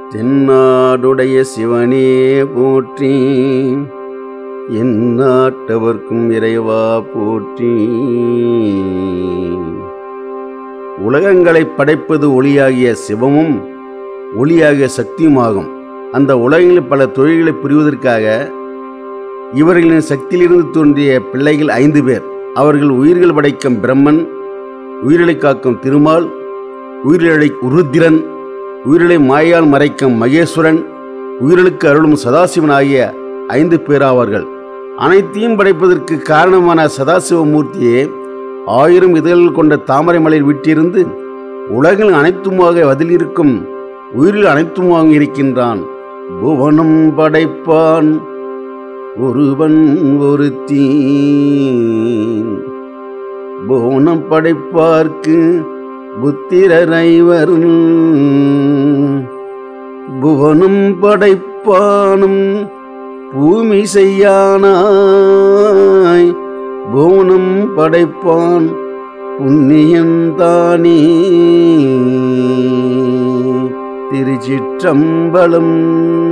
தென்னாடுடைய சிவனே போற்றி என் நாட்டவர்க்கும் இறைவா போற்றி உலகங்களை படைப்பது ஒளியாகிய சிவமும் ஒளியாகிய சக்தியுமாகும் அந்த உலகங்களில் பல தொழில்களை புரிவதற்காக இவர்களின் சக்தியிலிருந்து தோன்றிய பிள்ளைகள் ஐந்து பேர் அவர்கள் உயிர்கள் படைக்கும் பிரம்மன் உயிர்களை காக்கும் திருமால் உயிரிழை உருத்திரன் உயிரிழை மாயால் மறைக்கும் மகேஸ்வரன் உயிர்களுக்கு அருளும் சதாசிவன் ஆகிய ஐந்து பேராவார்கள் அனைத்தையும் படைப்பதற்கு காரணமான சதாசிவமூர்த்தியே ஆயிரம் இதழ்கள் கொண்ட தாமரை மலையில் விட்டிருந்து உலகில் அனைத்துமாக அதிலிருக்கும் உயிரில் அனைத்துமாக இருக்கின்றான் புவனம் படைப்பான் ஒருவன் ஒருத்தீ புவனம் படைப்பார்க்கு புத்திரரைவர் புவனம் படைப்பானும் பூமி செய்யானாய் புவனம் படைப்பான் புண்ணியந்தானே திருச்சிற்றம்பலம்